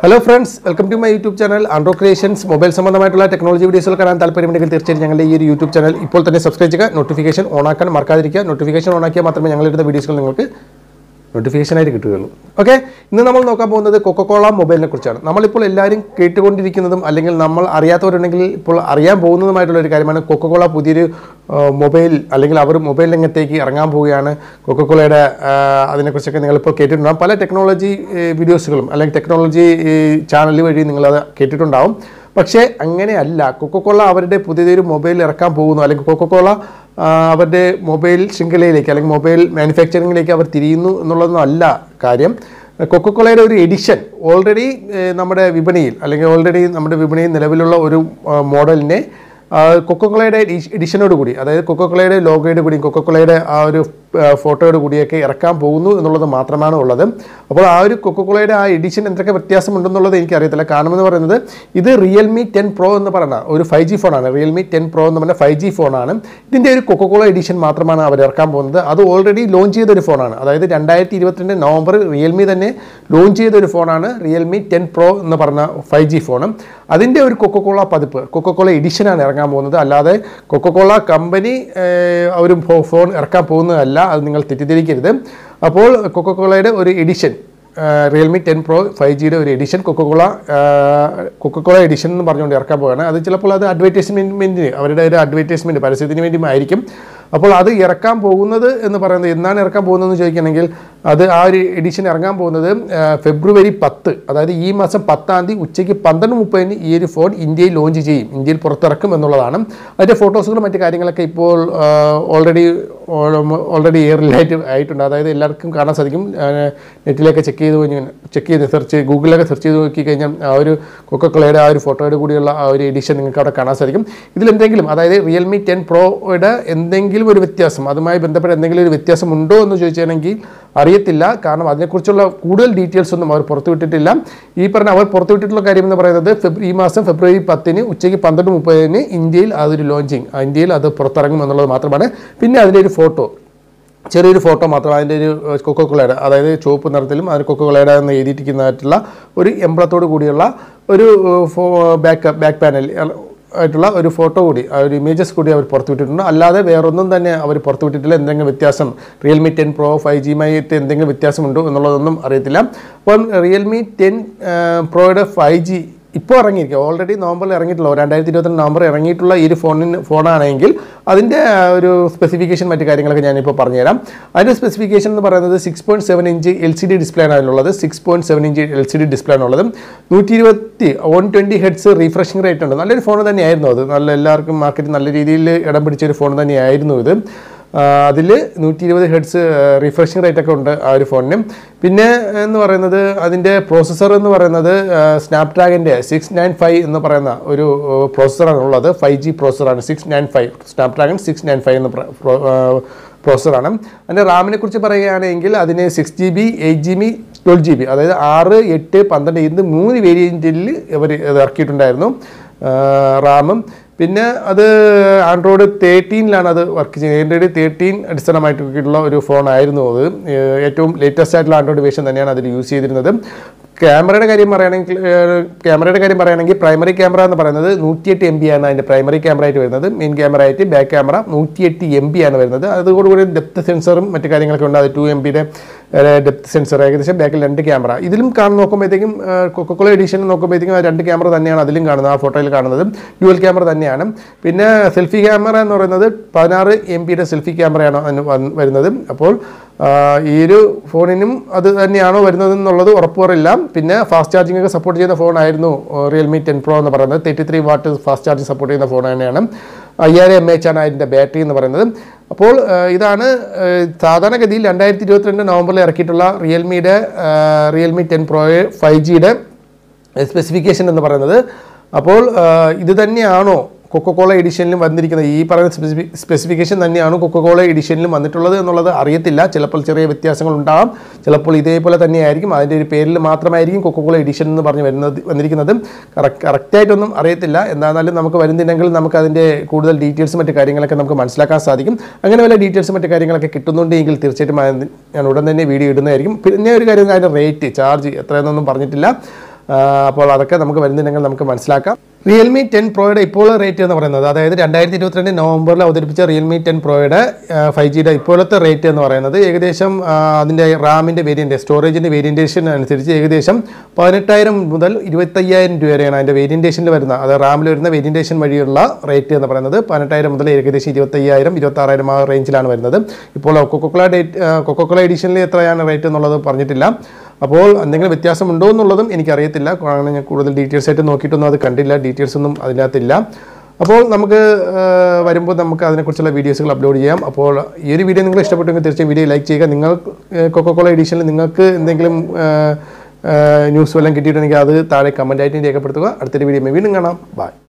hello friends welcome to my YouTube channel Andro Creations mobile സംബന്ധമായിട്ടുള്ള technology വീഡിയോസുകൾ കാണാൻ താല്പര്യമുണ്ടെങ്കിൽ തീർച്ചയായും ഞങ്ങളുടെ ഈ ഒരു യൂട്യൂബ് ചാനൽ ഇപ്പോൾ തന്നെ സബ്സ്ക്രൈബ് ചെയ്യുക നോട്ടിഫിക്കേഷൻ ഓണാക്കാൻ മറക്കാതിരിക്കുക നോട്ടിഫിക്കേഷൻ ഓണാക്കിയാൽ മാത്രമേ ഞങ്ങളിടുന്ന വീഡിയോസുകൾ നിങ്ങൾക്ക് നോട്ടിഫിക്കേഷനായിട്ട് കിട്ടുകയുള്ളൂ ഓക്കെ ഇന്ന് നമ്മൾ നോക്കാൻ പോകുന്നത് കൊക്കക്കോള മൊബൈലിനെ കുറിച്ചാണ് നമ്മളിപ്പോൾ എല്ലാവരും കേട്ടുകൊണ്ടിരിക്കുന്നതും അല്ലെങ്കിൽ നമ്മൾ അറിയാത്തവരുണ്ടെങ്കിൽ ഇപ്പോൾ അറിയാൻ പോകുന്നതുമായിട്ടുള്ള ഒരു കാര്യമാണ് കൊക്കക്കോള പുതിയൊരു ആ, മൊബൈൽ അല്ലെങ്കിൽ അവർ മൊബൈൽ രംഗത്തേക്ക് ഇറങ്ങാൻ പോവുകയാണ് കൊക്കക്കോളയുടെ ആ, അതിനെക്കുറിച്ചൊക്കെ നിങ്ങളിപ്പോൾ കേട്ടിട്ടുണ്ടാകും പല ടെക്നോളജി ഏ, വീഡിയോസുകളും അല്ലെങ്കിൽ ടെക്നോളജി ചാനൽ വഴി നിങ്ങളത് കേട്ടിട്ടുണ്ടാവും പക്ഷേ അങ്ങനെയല്ല കൊക്കക്കോള അവരുടെ പുതിയൊരു മൊബൈൽ ഇറക്കാൻ പോകുന്നു അല്ലെങ്കിൽ കൊക്കക്കോള ആ, അവരുടെ മൊബൈൽ ശൃംഖലയിലേക്ക് അല്ലെങ്കിൽ മൊബൈൽ മാനുഫാക്ചറിങ്ങിലേക്ക് അവർ തിരിയുന്നു എന്നുള്ളതൊന്നും അല്ല കാര്യം കൊക്കക്കോളയുടെ ഒരു എഡിഷൻ ഓൾറെഡി നമ്മുടെ വിപണിയിൽ അല്ലെങ്കിൽ ഓൾറെഡി നമ്മുടെ വിപണിയിൽ നിലവിലുള്ള ഒരു ആ, മോഡലിനെ ആ, കൊക്കക്കോളയുടെ എഡിഷനോട് കൂടി അതായത് കൊക്കക്കോളയുടെ ലോഗോയുടെ കൂടി കൊക്കക്കോളയുടെ ആ ഒരു ആ, ഫോട്ടോയോട് കൂടിയൊക്കെ ഇറക്കാൻ പോകുന്നു എന്നുള്ളത് മാത്രമാണ് ഉള്ളത് അപ്പോൾ ആ ഒരു കൊക്കക്കോളയുടെ ആ എഡിഷൻ എന്തൊക്കെ വ്യത്യാസമുണ്ടെന്നുള്ളത് എനിക്കറിയത്തില്ല കാരണം എന്ന് പറയുന്നത് ഇത് റിയൽമി ടെൻ പ്രോ എന്ന് പറയുന്ന ഒരു ഫൈവ് ജി ഫോണാണ് റിയൽമി ടെൻ പ്രോ എന്ന് പറഞ്ഞ ഫൈവ് ജി ഫോണാണ് ഇതിൻ്റെ ഒരു കൊക്കക്കോള എഡിഷൻ മാത്രമാണ് അവർ ഇറക്കാൻ പോകുന്നത് അത് ഓൾറെഡി ലോഞ്ച് ചെയ്ത ഒരു ഫോണാണ് അതായത് രണ്ടായിരത്തി ഇരുപത്തിരണ്ട് നവംബറിൽ റിയൽമി തന്നെ ലോഞ്ച് ചെയ്ത ഒരു ഫോണാണ് റിയൽമി ടെൻ പ്രോ എന്ന് പറഞ്ഞ ഫൈവ് ജി ഫോൺ അതിൻ്റെ ഒരു കൊക്കക്കോള പതിപ്പ് കൊക്കക്കോള എഡിഷനാണ് ഇറങ്ങാൻ പോകുന്നത് അല്ലാതെ കൊക്കക്കോള കമ്പനി ഒരു ഫോ- ഫോൺ ഇറക്കാൻ പോകുന്നതല്ല അത് നിങ്ങൾ തെറ്റിദ്ധരിക്കരുത് അപ്പോൾ കൊക്കക്കോളയുടെ ഒരു edition Realme ten pro five ജിയുടെ ഒരു എഡിഷൻ കൊക്കക്കോള കൊക്കക്കോള എഡിഷൻ എന്ന് പറഞ്ഞുകൊണ്ട് ഇറക്കാൻ പോവുകയാണ് അത് ചിലപ്പോൾ അത് അഡ്വർടൈസ്മെൻറ്റിന് അവരുടെ ഒരു അഡ്വർടൈസ്മെൻറ്റ് പരസ്യത്തിന് വേണ്ടി ആയിരിക്കും അപ്പോൾ അത് ഇറക്കാൻ പോകുന്നത് എന്ന് പറയുന്നത് എന്നാണ് ഇറക്കാൻ പോകുന്നതെന്ന് ചോദിക്കുകയാണെങ്കിൽ അത് ആ ഒരു എഡിഷൻ ഇറങ്ങാൻ പോകുന്നത് ആ, ഫെബ്രുവരി പത്ത് അതായത് ഈ മാസം പത്താം തീയതി ഉച്ചയ്ക്ക് പന്ത്രണ്ട് മുപ്പതിന് ഈ ഒരു ഫോൺ ഇന്ത്യയിൽ ലോഞ്ച് ചെയ്യും ഇന്ത്യയിൽ പുറത്തിറക്കും എന്നുള്ളതാണ് അതിൻ്റെ ഫോട്ടോസുകളും മറ്റു കാര്യങ്ങളൊക്കെ ഇപ്പോൾ ഓൾറെഡി ഓൾറെഡി എയറിലായിട്ട് ആയിട്ടുണ്ട് അതായത് എല്ലാവർക്കും കാണാൻ സാധിക്കും ആ, നെറ്റിലൊക്കെ ചെക്ക് ചെയ്ത് കഴിഞ്ഞാൽ ചെക്ക് ചെയ്ത് സെർച്ച് ഗൂഗിളിലൊക്കെ സെർച്ച് ചെയ്ത് നോക്കി കഴിഞ്ഞാൽ ആ ഒരു കൊക്കക്കളയുടെ ആ ഒരു ഫോട്ടോയുടെ കൂടിയുള്ള ആ ഒരു എഡിഷൻ നിങ്ങൾക്ക് അവിടെ കാണാൻ സാധിക്കും ഇതിലെന്തെങ്കിലും അതായത് റിയൽമി ടെൻ പ്രോയുടെ എന്തെങ്കിലും ഒരു വ്യത്യാസം അതുമായി ബന്ധപ്പെട്ട എന്തെങ്കിലും ഒരു വ്യത്യാസം ഉണ്ടോ എന്ന് ചോദിച്ചാണെങ്കിൽ അറിയത്തില്ല കാരണം അതിനെക്കുറിച്ചുള്ള കൂടുതൽ ഡീറ്റെയിൽസ് ഒന്നും അവർ പുറത്തുവിട്ടിട്ടില്ല ഈ പറഞ്ഞ അവർ പുറത്തുവിട്ടിട്ടുള്ള കാര്യം എന്ന് പറയുന്നത് ഫെബ്രു ഈ മാസം ഫെബ്രുവരി പത്തിന് ഉച്ചയ്ക്ക് പന്ത്രണ്ട് മുപ്പതിന് ഇന്ത്യയിൽ അതൊരു ലോഞ്ചിങ് ഇന്ത്യയിൽ അത് പുറത്തിറങ്ങും എന്നുള്ളത് മാത്രമാണ് പിന്നെ അതിൻ്റെ ഒരു ഫോട്ടോ ചെറിയൊരു ഫോട്ടോ മാത്രം അതിൻ്റെ ഒരു കൊക്കോക്കുളയുടെ അതായത് ചുവപ്പ് നിറത്തിലും അതിന് കൊക്കോക്കുളയുടെ എന്ന് എഴുതിയിരിക്കുന്നതായിട്ടുള്ള ഒരു എംബ്ലത്തോട് കൂടിയുള്ള ഒരു ബാക്ക് ബാക്ക് പാനൽ ആയിട്ടുള്ള ഒരു ഫോട്ടോ കൂടി ആ ഒരു ഇമേജസ് കൂടി അവർ പുറത്തുവിട്ടിട്ടുണ്ട് അല്ലാതെ വേറൊന്നും തന്നെ അവർ പുറത്തുവിട്ടിട്ടില്ല എന്തെങ്കിലും വ്യത്യാസം റിയൽമി ടെൻ പ്രോ ഫൈവ് ജിയുമായിട്ട് എന്തെങ്കിലും വ്യത്യാസമുണ്ടോ എന്നുള്ളതൊന്നും അറിയത്തില്ല അപ്പം റിയൽമി ടെൻ പ്രോയുടെ ഫൈവ് ജി ഇപ്പോൾ ഇറങ്ങിയിരിക്കുക ഓൾറെഡി നവംബറിൽ ഇറങ്ങിയിട്ടുള്ള രണ്ടായിരത്തി ഇരുപത്തിരണ്ട് നവംബർ ഇറങ്ങിയിട്ടുള്ള ഈ ഒരു ഫോണിന് ഫോണാണെങ്കിൽ അതിൻ്റെ ആ, ഒരു സ്പെസിഫിക്കേഷൻ മറ്റു കാര്യങ്ങളൊക്കെ ഞാനിപ്പോൾ പറഞ്ഞുതരാം അതിൻ്റെ സ്പെസിഫിക്കേഷൻ എന്ന് പറയുന്നത് six point seven inch L C D display ആണ് അതിലുള്ളത് six point seven inch L C D display ആണുള്ളത് നൂറ്റി ഇരുപത്തി one twenty hertz refreshing rate ഉണ്ട് നല്ലൊരു ഫോൺ തന്നെയായിരുന്നു അത് നല്ല എല്ലാവർക്കും മാർക്കറ്റിൽ നല്ല രീതിയിൽ ഇടം പിടിച്ച ഒരു ഫോൺ തന്നെയായിരുന്നു ഇത് അതിൽ നൂറ്റി ഇരുപത് ഹെഡ്സ് റിഫ്രഷിംഗ് റേറ്റ് ഒക്കെ ഉണ്ട് ആ ഒരു ഫോണിന് പിന്നെ എന്ന് പറയുന്നത് അതിൻ്റെ പ്രോസസ്സർ എന്ന് പറയുന്നത് സ്നാപ്ഡ്രാഗൻ്റെ സിക്സ് നയൻ ഫൈവ് എന്ന് പറയുന്ന ഒരു പ്രോസസ്സറാണ് ഉള്ളത് ഫൈവ് ജി പ്രോസസ്സറാണ് six nine five snapdragon six nine five എന്ന പ്രോസസ്സറാണ് അതിൻ്റെ റാമിനെ കുറിച്ച് പറയുകയാണെങ്കിൽ അതിന് six G B eight G B twelve G B അതായത് ആറ് എട്ട് പന്ത്രണ്ട് ഇത് മൂന്ന് വേരിയൻറ്റിൽ ഇവർ ഇത് ഇറക്കിയിട്ടുണ്ടായിരുന്നു റാമും പിന്നെ അത് ആൻഡ്രോയിഡ് തേർട്ടീനിലാണ് അത് വർക്ക് ചെയ്യുന്നത് ആൻഡ്രോയിഡ് തേർട്ടീൻ അടിസ്ഥാനമായിട്ടുള്ള ഒരു ഫോണായിരുന്നു അത് ഏഹ് ഏറ്റവും ലേറ്റസ്റ്റ് ആയിട്ടുള്ള ആൻഡ്രോയിഡ് വേഷൻ തന്നെയാണ് അതിൽ യൂസ് ചെയ്തിരുന്നത് ക്യാമറയുടെ കാര്യം പറയുകയാണെങ്കിൽ ഏഹ് ക്യാമറയുടെ കാര്യം പറയുകയാണെങ്കിൽ പ്രൈമറി ക്യാമറ എന്ന് പറയുന്നത് നൂറ്റിയെട്ട് എം ബി ആണ് അതിൻ്റെ പ്രൈമറി ക്യാമറ ആയിട്ട് വരുന്നത് മെയിൻ ക്യാമറ ആയിട്ട് ബാക്ക് ക്യാമറ നൂറ്റിയെട്ട് എം ബി ആണ് വരുന്നത് അതോടുകൂടി ഡെപ്ത് സെൻസറും മറ്റു കാര്യങ്ങളൊക്കെ ഉണ്ട് അത് ടു എം ബിയുടെ ഡെപ്ത് സെൻസർ ഏകദേശം ബാക്കിൽ രണ്ട് ക്യാമറ ഇതിലും കാണുന്ന നോക്കുമ്പോഴത്തേക്കും കൊക്കോള എഡിഷൻ നോക്കുമ്പോഴത്തേക്കും ആ രണ്ട് ക്യാമറ തന്നെയാണ് അതിലും കാണുന്നത് ആ ഫോട്ടോയിൽ കാണുന്നത് ഡ്യുവൽ ക്യാമറ തന്നെയാണ് പിന്നെ സെൽഫി ക്യാമറ എന്ന് പറയുന്നത് പതിനാറ് എം പിയുടെ സെൽഫി ക്യാമറയാണ് അതിന് വന്ന് വരുന്നത് അപ്പോൾ ആ, ഈ ഒരു ഫോണിനും അത് തന്നെയാണോ വരുന്നത് എന്നുള്ളത് ഉറപ്പുവരില്ല പിന്നെ ഫാസ്റ്റ് ചാർജിംഗ് ഒക്കെ സപ്പോർട്ട് ചെയ്യുന്ന ഫോണായിരുന്നു റിയൽമി ടെൻ പ്രോ എന്ന് പറയുന്നത് thirty three watt fast charging support ചെയ്യുന്ന ഫോൺ തന്നെയാണ് അയ്യായിരം എം എച്ച് ആണ് അതിൻ്റെ ബാറ്ററി എന്ന് പറയുന്നത് അപ്പോൾ ആ, ഇതാണ് ആ, സാധാരണഗതിയിൽ രണ്ടായിരത്തി ഇരുപത്തിരണ്ട് നവംബറിൽ ഇറക്കിയിട്ടുള്ള റിയൽമിയുടെ റിയൽമി ടെൻ പ്രോ ഫൈവ് ജിയുടെ സ്പെസിഫിക്കേഷൻ എന്ന് പറയുന്നത് അപ്പോൾ ആ, ഇത് തന്നെയാണോ കൊക്കക്കോള എഡിഷനിലും വന്നിരിക്കുന്നത് ഈ പറയുന്ന സ്പെസിഫി സ്പെസിഫിക്കേഷൻ തന്നെയാണ് കൊക്കക്കോള എഡിഷനിലും വന്നിട്ടുള്ളത് എന്നുള്ളത് അറിയത്തില്ല ചിലപ്പോൾ ചെറിയ വ്യത്യാസങ്ങൾ ഉണ്ടാകാം ചിലപ്പോൾ ഇതേപോലെ തന്നെയായിരിക്കും അതിൻ്റെ ഒരു പേരിൽ മാത്രമായിരിക്കും കൊക്കക്കോള എഡിഷൻ എന്ന് പറഞ്ഞ് വരുന്നത് വന്നിരിക്കുന്നത് കറക്റ്റ് കറക്റ്റായിട്ടൊന്നും അറിയത്തില്ല എന്താണെന്നാലും നമുക്ക് വരുന്നില്ലെങ്കിൽ നമുക്ക് അതിൻ്റെ കൂടുതൽ ഡീറ്റെയിൽസ് മറ്റു കാര്യങ്ങളൊക്കെ നമുക്ക് മനസ്സിലാക്കാൻ സാധിക്കും അങ്ങനെ വല്ല ഡീറ്റെയിൽസ് മറ്റു കാര്യങ്ങളൊക്കെ കിട്ടുന്നുണ്ടെങ്കിൽ തീർച്ചയായിട്ടും അത് ഞാൻ ഉടൻ തന്നെ വീഡിയോ ഇടുന്നതായിരിക്കും പിന്നെ ഒരു കാര്യം അതിൻ്റെ റേറ്റ് ചാർജ് എത്രയെന്നൊന്നും പറഞ്ഞിട്ടില്ല ആ, അപ്പോൾ അതൊക്കെ നമുക്ക് വരുന്നുണ്ടെങ്കിൽ നമുക്ക് മനസ്സിലാക്കാം റിയൽമി ടെൻ പ്രോയുടെ ഇപ്പോൾ റേറ്റ് എന്ന് പറയുന്നത് അതായത് രണ്ടായിരത്തി ഇരുപത്തിരണ്ട് നവംബറിൽ അവതരിപ്പിച്ച റിയൽമി ടെൻ പ്രോയുടെ ഫൈവ് ജിയുടെ ഇപ്പോഴത്തെ റേറ്റ് എന്ന് പറയുന്നത് ഏകദേശം ആ, അതിൻ്റെ റാമിൻ്റെ വേരിയൻ്റ് സ്റ്റോറേജിൻ്റെ വേരിയൻറ്റേഷൻ അനുസരിച്ച് ഏകദേശം പതിനെട്ടായിരം മുതൽ ഇരുപത്തയ്യായിരം രൂപ വരെയാണ് അതിൻ്റെ വേരിയൻറ്റേഷനിൽ വരുന്ന അത് റാമിൽ വരുന്ന വേരിയൻറ്റേഷൻ വഴിയുള്ള റേറ്റ് എന്ന് പറയുന്നത് പതിനെട്ടായിരം മുതൽ ഏകദേശം ഇരുപത്തയ്യായിരം ഇരുപത്താറായിരം ആ റേഞ്ചിലാണ് വരുന്നത് ഇപ്പോൾ കൊക്കോക്കോള ഡേറ്റ് കൊക്കോക്കോള എഡിഷനിൽ എത്രയാണ് റേറ്റ് എന്നുള്ളത് പറഞ്ഞിട്ടില്ല അപ്പോൾ എന്തെങ്കിലും വ്യത്യാസം ഉണ്ടോ എന്നുള്ളതും എനിക്കറിയത്തില്ല കാരണം ഞാൻ കൂടുതൽ ഡീറ്റെയിൽസ് ആയിട്ട് നോക്കിയിട്ടൊന്നും അത് കണ്ടില്ല ഡീറ്റെയിൽസ് ഒന്നും അതിനകത്തില്ല അപ്പോൾ നമുക്ക് ആ, വരുമ്പോൾ നമുക്ക് അതിനെക്കുറിച്ചുള്ള വീഡിയോസുകൾ അപ്ലോഡ് ചെയ്യാം അപ്പോൾ ഈ ഒരു വീഡിയോ നിങ്ങൾ ഇഷ്ടപ്പെട്ടെങ്കിൽ തീർച്ചയായും വീഡിയോ ലൈക്ക് ചെയ്യുക നിങ്ങൾ കൊക്കോക്കോള എഡിഷനിൽ നിങ്ങൾക്ക് എന്തെങ്കിലും ന്യൂസ് വല്ലതും കിട്ടിയിട്ടുണ്ടെങ്കിൽ അത് താഴെ കമൻറ്റായിട്ട് രേഖപ്പെടുത്തുക അടുത്തൊരു വീഡിയോ വീണ്ടും കാണാം ബൈ